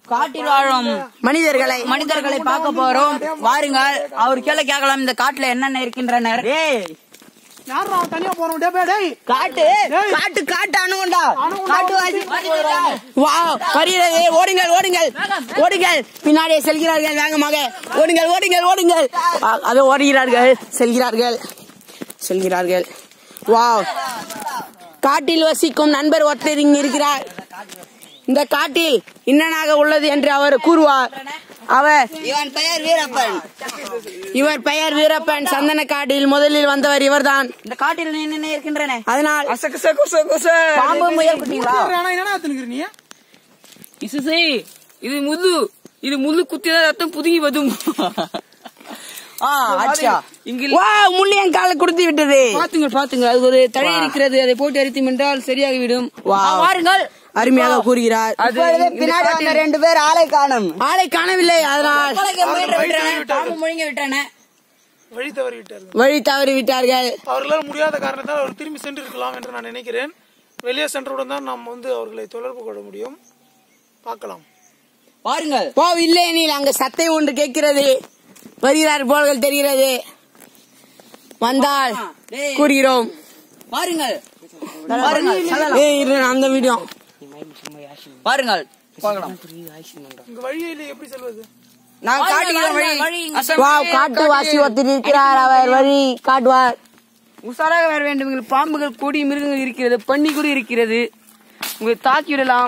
காட்டில் வாழும் மனிதர்களை மனிதர்களை பார்க்க போறோம் வாருங்கள் அவர் கீழே கேட்கலாம் இந்த காட்டுல என்னென்ன இருக்கின்றனர் யாரா அவன் தனியா போறோம் டே பே, டேய் காட்டு காட்டு காட்டு அணுகுண்டா காட்டுவாசி வந்துவிட்டார். வா வருகிறது ஓடுங்கள் ஓடுங்கள் ஓடுங்கள் பின்னாடியே செல்கிறார்கள் வேகமாக ஓடுங்கள் ஓடுங்கள் ஓடுங்கள் அ- அது ஓடுகிறார்கள் செல்கிறார்கள் செல்கிறார்கள் வா காட்டில் வசிக்கும் நண்பர் ஒருத்தர் இங்கு இருக்கிறார் இந்த காட்டில் இன்னனாக உள்ளது என்று அவர் கூறுவார் அவர் இவன் பெயர் வீரப்பன் இவர் பெயர் வீரப்பன் சந்தன காட்டில் முதலில் வந்தவர் இவர்தான் இந்த காட்டில் என்னென்ன இருக்கின்றன அதனால் பாம்பு முயல் குட்டிங்களா ஆனா என்னடா தின்னுக்குற நீ இசுசை இது முது இது முள்ளு குத்திதான் ரத்தம் புதுங்கி வதும் ஆ அச்சா இங்கு வா முள்ளி என் காலை கொடுத்து விட்டது பாத்துங்க பாத்துங்க அது ஒரு தழை இருக்கிறது அதை போட்டு அரித்தும் என்றால் சரியாகிவிடும் வா வாருங்கள் அருமையாக கூறுகிறார் இப்பொழுது பின்னாடி வந்த ரெண்டு பேர் ஆளை காணும் ஆளை காணவில்லை அதனால் முயன்று விட்டன பாம்பு முழுங்கி விட்டன வழி தவறி விட்டார்கள் வழி தவறி விட்டார்கள் அவர்களால் முடியாத காரணத்தால் அவர் திரும்பி சென்று இருக்கலாம் என்று நான் நினைக்கிறேன் வெளியே சென்றவுடன் தான் நாம் வந்து அவர்களை தொடர்பு கொள்ள முடியும் பார்க்கலாம் வாருங்கள் போ இல்லை நீ அங்க சத்தை ஒன்று கேட்கிறது வருகிறார் போல்கள் தெரிகிறது வந்தால் கூறுகிறோம் வாருங்கள் வாருங்கள் செல்லலாம். ஏய் இரு, அந்த வீடியோ வாருங்கள் போகலாம் இங்க வழியில் எப்படி செல்வது நான் காட்டுகிறேன் வழி வழி வா காட்டு வாசி ஒருத்தர் இருக்கிறார் அவர் வழி காட்டுவார் உஷாராக வர வேண்டும் இங்கு பாம்புகள் கொடி மிருகங்கள் இருக்கிறது பன்னி கூட இருக்கிறது உங்களை தாக்கி விடலாம்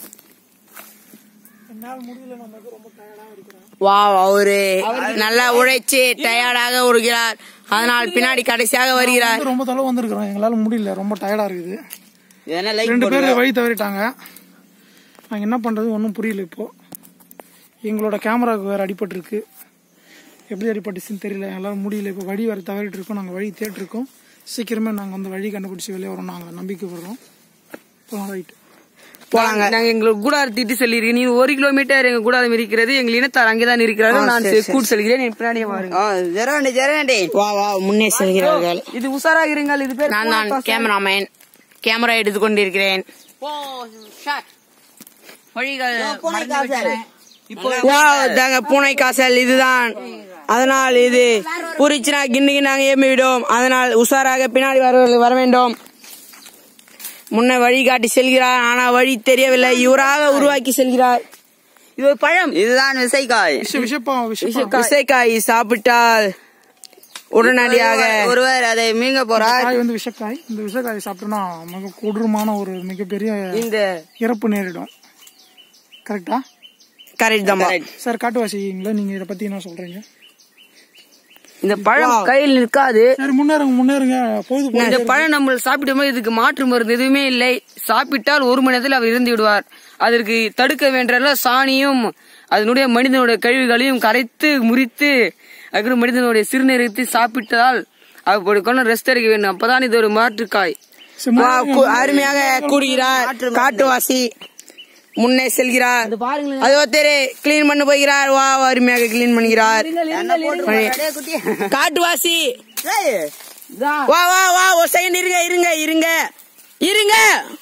என்னால் முடியல நமக்கு ரொம்ப டயர்டாக இருக்கிறேன் வா அவரு நல்லா உழைச்சு டயர்டாக உருகிறார் அதனால் பின்னாடி கடைசியாக வருகிறார் வந்து ரொம்ப தொலை வந்திருக்கிறோம் எங்களால முடியல ரொம்ப டயர்டா இருக்குது என்ன லைக் ரெண்டு பேர் வழி தவறிட்டாங்க நாங்கள் என்ன பண்றது ஒன்றும் புரியல இப்போ எங்களோட கேமராவுக்கு வேற அடிபட்டிருக்கு எப்படி அடிபட்டுச்சுன்னு தெரியல எங்களால் முடியல இப்போ வழி வேற தவறிட்டு இருக்கோம் நாங்கள் வழி தேடிட்டு இருக்கோம் சீக்கிரமே நாங்கள் வந்து வழி கண்டுபிடிச்சி வெளியே வரோம் நாங்கள் நம்பிக்கை வர்றோம் போகலாம் ரைட் போலாங்க நாங்க எங்களுக்கு கூடாரம் திட்டு சொல்லியிருக்கேன் நீ ஒரு கிலோமீட்டர் எங்க கூடாரம் இருக்கிறது எங்கள் இனத்தார் அங்கேதான் இருக்கிறார்கள் நான் கூட்டு செல்கிறேன் என் பின்னாடியே வாருங்க ஜெரண்டி ஜெரண்டி வா வா முன்னே செல்கிறார்கள் இது உஷாராக இருங்கள் இது பேர் நான் தான் கேமராமேன் கேமரா எடுத்துக் கொண்டிருக்கிறேன் போ ஷாட் வழிகள் மறந்து காசல். விட்டன. வா தாங்க பூனை காசல் இதுதான் அதனால் இது பூரிச்சுனா கிண்ணு கிண்ணாங்க ஏம்பி விடும் அதனால் உஷாராக பின்னாடி வருவர்கள் வர வேண்டும் முன்ன வழி காட்டி செல்கிறார் ஆனால் வழி தெரியவில்லை இவராக உருவாக்கி செல்கிறார் இது ஒரு பழம் இதுதான் விசைக்காய் விஷ விஷப்பா விஷப்பா விசைக்காய் சாப்பிட்டால் உடனடியாக ஒருவர் அதை மீங்க போறார் காய் வந்து விஷக்காய் இந்த விஷக்காய் சாப்பிட்டோம்னா மிக கொடூரமான ஒரு மிகப்பெரிய இந்த இறப்பு நேரிடும் கரெக்டா கரெக்ட் தான் சார் காட்டுவாசிங்களா நீங்க இதை பத்தி என்ன சொல்றீங்க இந்த பழம் கையில் நிற்காது சரி முன்னேறுங்க முன்னேறுங்க பொழுது போகுது. இந்த பழம் நம்ம சாப்பிடும்போது இதுக்கு மாற்று மருந்து எதுவுமே இல்லை சாப்பிட்டால் ஒரு மணி நேரத்தில் அவர் இறந்து விடுவார் அதற்கு தடுக்க வேண்டிய சாணியும் அதனுடைய மனிதனுடைய கழிவுகளையும் கரைத்து முறித்து அதுக்கு மனிதனுடைய சிறுநீரத்தை சாப்பிட்டதால் அப்படி கொண்டு ரெஸ்ட் எடுக்க வேண்டும் அப்பதான் இது ஒரு மாற்றுக்காய் சரி, வா, கு- அருமையாக கூறுகிறார் காட்டுவாசி முன்னே செல்கிறார் அது ஒருத்தர் கிளீன் பண்ண போகிறார் வா அருமையாக கிளீன் பண்ணுகிறார் காட்டுவாசி வா வா வா ஒரு செகண்ட் இருங்க இருங்க இருங்க இருங்க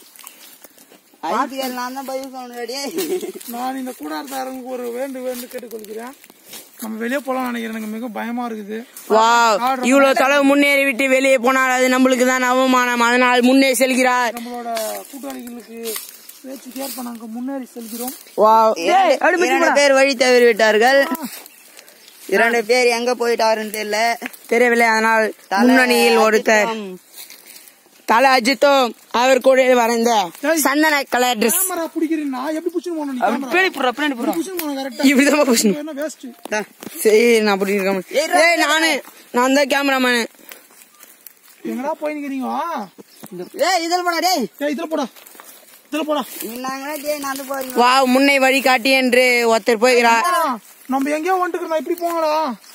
நான் தான் பதில் சொன்னேன் ரெடியே நான் இந்த கூடாரத்தாரங்களுக்கு ஒரு வேண்டு வேண்டு கேட்டுக்கொள்கிறேன் நம்ம வெளியே போலாம் நினைக்கிறேன் எனக்கு மிக பயமா இருக்குது வா இவ்வளவு தொலைவு முன்னேறி விட்டு வெளியே போனால் அது நம்மளுக்கு தான் அவமானம் அதனால் முன்னே செல்கிறார் நம்மளோட கூட்டாளிகளுக்கு பேச்சுக்கு ஏற்ப நாங்கள் முன்னேறி செல்கிறோம் வா இரண்டு பேர் வழி தவறி விட்டார்கள் இரண்டு பேர் எங்க போயிட்டாருன்னு தெரியல தெரியவில்லை அதனால் தலை முன்னணியில் ஒருத்தர் அஜித்தும் தலை அஜித்தும் அவர் கூட வரைந்த சந்தன கலர் ட்ரெஸ் கேமரா பிடிக்கிறேன் நான் எப்படி பிடிச்சுன்னு போனோம் நீ கேமரா பின்னாடி போடுறா, பின்னாடி போடுறா. பிடிச்சுன்னு போனோம் கரெக்டா இப்படிதான் புஷ்ணு என்ன வேஸ்ட் சரி நான் அப்படி இருக்கேன் ஏய் நானு நான் தான் கேமராமேனு எங்கடா போய் நிக்கிறீங்க ஏய் இதில் போடா டேய் ஏய் இதுல போடா இதுல போடா நாங்களே டேய் நடந்து போறீங்க வா முன்னை வழி காட்டி என்று ஒருத்தர் போகிறார் ஆ, நம்ம எங்கேயோ வந்துட்டு இப்படி போங்கடா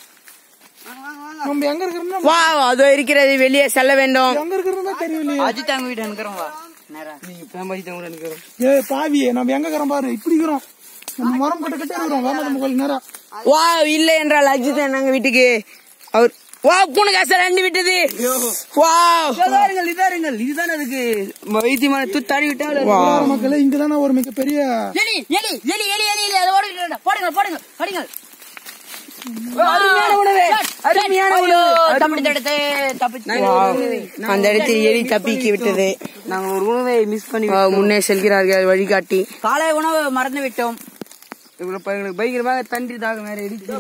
நம்ம எங்க இருக்கிறோம்னா வா அதோ இருக்கிறது வெளியே செல்ல வேண்டும் எங்க இருக்கிறோம்னா தெரியலையே அஜித் அவங்க வீட்டு அனுக்கிறோம் வா நேரா ஏய் பாவியே நம்ம எங்க இருக்கிறோம் பாரு இப்படி இருக்கிறோம் நம்ம மரம் கட்ட கட்ட இருக்கிறோம் வேணா நம்ம கோயில் நேரா வா இல்லை என்றால் அஜித் நாங்க வீட்டுக்கு அவர் வா பூனை காசு ரெண்டு விட்டது வா இதாருங்கள் இதாருங்கள் இதுதான் அதுக்கு வைத்தியமான தூத்தாடி விட்டால் வா மக்களே இங்கதானே ஒரு மிகப்பெரிய எலி எலி எலி எலி எலி எலி அதை போடுங்க போடுங்க படிங்க அருமையான உணவு அருமையான உணவு தப்பிச்சு எடுத்து தப்பிச்சு அந்த இடத்தில் எலி தப்பிக்கி விட்டது நாங்க ஒரு உணவை மிஸ் பண்ணி வா, முன்னே செல்கிறார்கள் வழிகாட்டி காலை உணவு மறந்து விட்டோம் எங்களுக்கு எங்களுக்கு பயங்கரமாக தண்டி தாகம் வேற இடிக்குது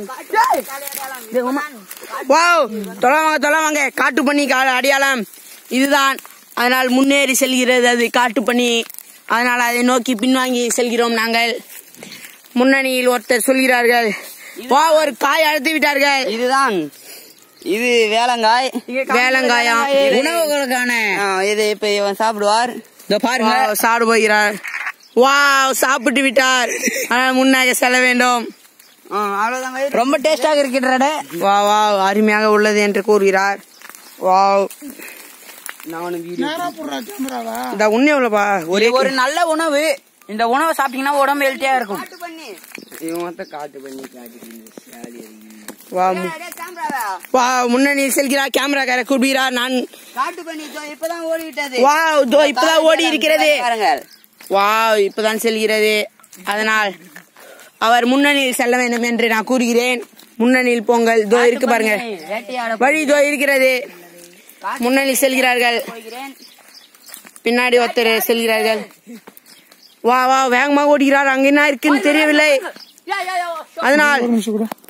வாவ் தொலைவாங்க தொலைவாங்க காட்டு பண்ணி கா- அடையாளம் இதுதான் அதனால் முன்னேறி செல்கிறது அது காட்டு பண்ணி அதனால் அதை நோக்கி பின்வாங்கி செல்கிறோம் நாங்கள் முன்னணியில் ஒருத்தர் சொல்கிறார்கள் வா ஒரு காய் அழுத்து விட்டார்கள் இதுதான் இது வேலங்காய் வேலங்காயம் உணவுகளுக்கான ஆ, இது இப்ப இவன் சாப்பிடுவார் இதோ பாருங்க வாவ், சாப்பிட போகிறார் வா சாப்பிட்டு விட்டார் ஆனால் முன்னாக செல்ல வேண்டும் ஆ, அவ்வளவுதான் வயிறு. ரொம்ப டேஸ்டாக இருக்கின்றன வா வா அருமையாக உள்ளது என்று கூறுகிறார் வாவ் நானும் வீடியோ நேரா போடுறா கேமராவா இந்த உண்மை உள்ளப்பா ஒரே ஒரு நல்ல உணவு இந்த உணவை சாப்பிட்டீங்கன்னா உடம்பு ஹெல்த்தியா இருக்கும் இவன் மொத்தம் காட்டு பண்ணி காட்டு பண்ணி ஜாலியா இருக்கு வா மு- வா முன்னணியில் செல்கிறார் கேமராக்கார கூறுகிறார் நான் காட்டு பண்ணி இப்பதான் ஓடிவிட்டது வா இதோ இப்பதான் ஓடி இருக்கிறது பாருங்க வா இப்பதான் செல்கிறது அதனால் அவர் முன்னணியில் செல்ல வேண்டும் என்று நான் கூறுகிறேன் முன்னணியில் போங்கள் இதோ இருக்கு பாருங்க வேட்டையாட வழி இதோ இருக்கிறது முன்னணி செல்கிறார்கள் போகிறேன் பின்னாடி ஒருத்தர் செல்கிறார்கள் வா வா வேகமாக ஓடுகிறார் அங்க என்ன இருக்குன்னு தெரியவில்லை யா, யா, யா. அதனால் ஒரு நிமிஷம் கூட